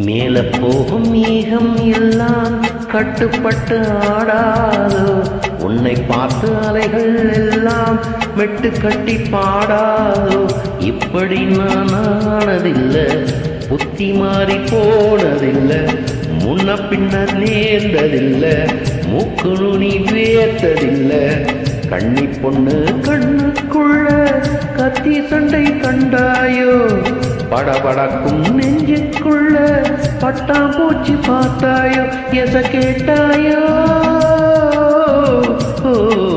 மேல போகும் மேகம் எல்லாம் கட்டுப்பட்டு ஆடாதோ உன்னை பார்த்து அலைகள் எல்லாம் மெட்டு கட்டி பாடாதோ இப்படி நான் ஆனதில்லை புத்தி மாறி போனதில்லை முன்ன பின்னர் நேர்ந்ததில்லை மூக்கு நுனி வேர்த்ததில்லை கண்ணி பொண்ணு கண்ணுக்குள்ள கத்தி சண்டை கண்டாயோ படபடக்கும் நெஞ்சுக்குள்ள பட்டாம்பூச்சி பார்த்தாயோ எச கேட்டாயோ ஓ.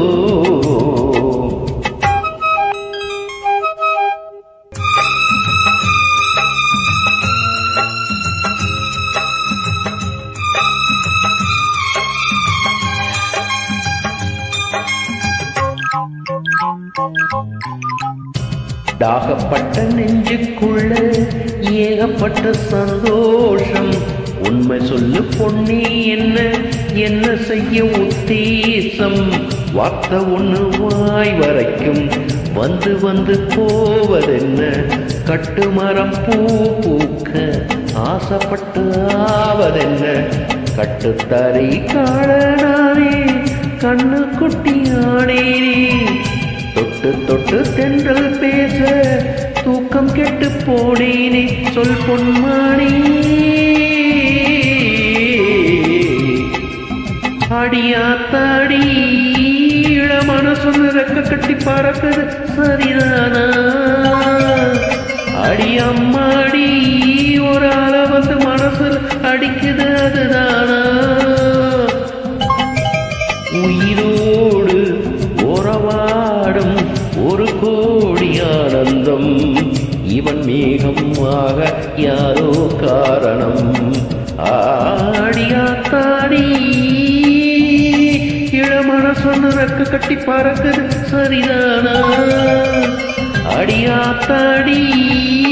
தாகப்பட்ட நெஞ்சுக்குள்ள ஏகப்பட்ட சந்தோஷம் உண்மை சொல்லு பொன்னி என்ன என்ன செய்ய உத்தேசம் வார்த்தை ஒண்ணு வாய் வரைக்கும் வந்து வந்து போவதென்ன கட்டுமரம் பூ பூக்க ஆசைப்பட்டு ஆவதென்ன கட்டுத்தரை காணனானே கண்ணு குட்டி ஆனேனே தொட்டு தொட்டு தென்றல் பேச தூக்கம் கெட்டு போனேனே சொல் பொன்மானே அடியாத்தாடி மனசொன்னு ரெக்க கட்டி பறக்குது சரிதானா அடி அம்மாடி ஒரு அலை வந்து மனசுல அடிக்குது அதுதானா உயிரோடு உறவாடும் ஒரு கோடி ஆனந்தம் இவன் மேகமாக யாரோ காரணம் ஆடியாத்தாடி இளமன சொன்ன ரெக்க கட்டி பறக்குது சரிதானா அடியாத்தாடி